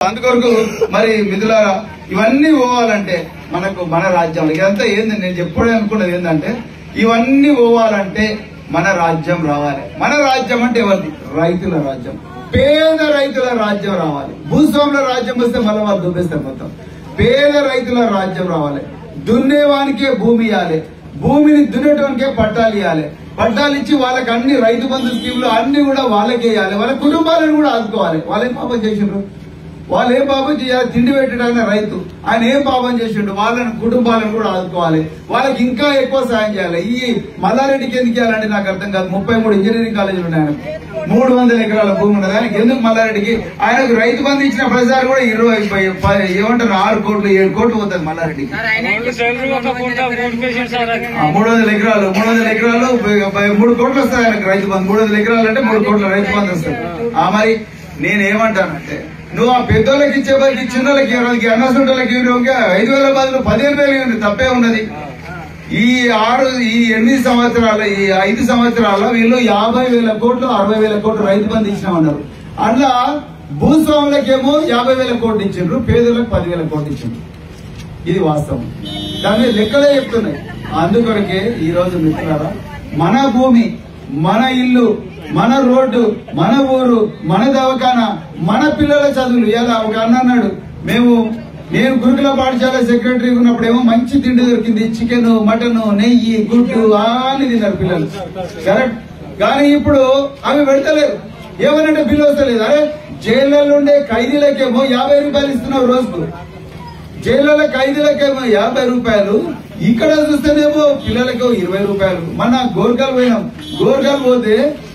అందుకొరకు మరి మిథులారా ఇవన్నీ పోవాలంటే మనకు మన రాజ్యం ఇదంతా ఏంది నేను చెప్పడం అనుకున్నది ఏంటంటే ఇవన్నీ పోవాలంటే మన రాజ్యం రావాలి మన రాజ్యం అంటే ఎవరిది రైతుల రాజ్యం పేద రైతుల రాజ్యం రావాలి భూస్వాముల రాజ్యం వస్తే మళ్ళీ వాళ్ళు దుబ్బేస్తారు మొత్తం పేద రైతుల రాజ్యం రావాలి దున్నేవానికే భూమి ఇవ్వాలి భూమిని దున్నేటోనికే పట్టాలు ఇవ్వాలి పట్టాలు ఇచ్చి వాళ్ళకి అన్ని రైతు బంధు స్కీములు అన్ని కూడా వాళ్ళకే ఇవ్వాలి వాళ్ళ కుటుంబాలను కూడా ఆదుకోవాలి వాళ్ళు ఏం పాపం చేసిండ్రు వాళ్ళు ఏం పాపం చేయాలి తిండి పెట్టడానికి రైతు ఆయన ఏం పాపం చేసిండు వాళ్ళని కుటుంబాలను కూడా ఆదుకోవాలి వాళ్ళకి ఇంకా ఎక్కువ సాయం చేయాలి ఈ మల్లారెడ్డికి ఎందుకు ఇవ్వాలంటే నాకు అర్థం కాదు ముప్పై మూడు ఇంజనీరింగ్ కాలేజీలు ఉన్నాయి ఆయనకు. మూడు వందల ఎకరాల భూమి ఉన్నది ఆయనకి ఎందుకు మల్లారెడ్డికి ఆయనకు రైతు బంధు ఇచ్చిన ప్రతిసారి కూడా ఇరవై పై- పై- ఏమంటారు ఆరు కోట్లు ఏడు కోట్లు పోతుంది మల్లారెడ్డికి ఓన్లీ శాలరీ ఒక పూట మూడు పేషెంట్ సార్ అది. ఆ, మూడు వందల ఎకరాలు మూడు వందల ఎకరాలు పై- పై- మూడు కోట్లు వస్తాయి ఆయనకు రైతు బంధు మూడు వందల ఎకరాలు అంటే మూడు కోట్ల రైతు బంధు వస్తుంది ఆ మరి నేనేమంటానంటే నువ్వు ఆ పెద్దోళ్ళకి ఇచ్చే బదులు ఈ చిన్నోళ్ళకి ఇవ్వడానికి అన్నసుంటోళ్ళకి ఇవ్వడానికి ఐదు వేల బదులు పదిహేను వేలు ఇవ్వండి తప్పే ఉన్నది ఈ ఆరు ఈ ఎనిమిది సంవత్సరాల ఈ ఐదు సంవత్సరాల వీళ్ళు యాభై వేల కోట్లు అరవై వేల కోట్లు రైతు బంధు ఇచ్చినామన్నారు అట్లా భూస్వాములకేమో యాభై వేల కోట్లు ఇచ్చిండ్రు పేదలకు పదివేల కోట్లు ఇచ్చిండ్రు ఇది వాస్తవం దాని మీద లెక్కలే చెప్తున్నాయి అందుకొరకే ఈ రోజు మిత్రులారా మన భూమి మన ఇల్లు మన రోడ్డు మన ఊరు మన దవాఖాన మన పిల్లల చదువులు ఎలా ఒక అన్న అన్నాడు మేము నేను గురుకుల పాఠశాల సెక్రటరీ ఉన్నప్పుడేమో మంచి తిండి దొరికింది చికెన్ మటన్ నెయ్యి గుడ్డు అని తిన్నారు పిల్లలు కరెక్ట్ కానీ ఇప్పుడు అవి పెడతలేరు ఏమనంటే బిల్లు వస్తలేదు అరే జైళ్ళలో ఉండే ఖైదీలకేమో యాభై రూపాయలు ఇస్తున్నావు రోజుకు జైల్లో ఖైదీలకేమో యాభై రూపాయలు ఇక్కడ చూస్తేనేమో పిల్లలకు ఇరవై రూపాయలు మన గోర్గాల్ పోయినాం గోర్గాల్ పోతే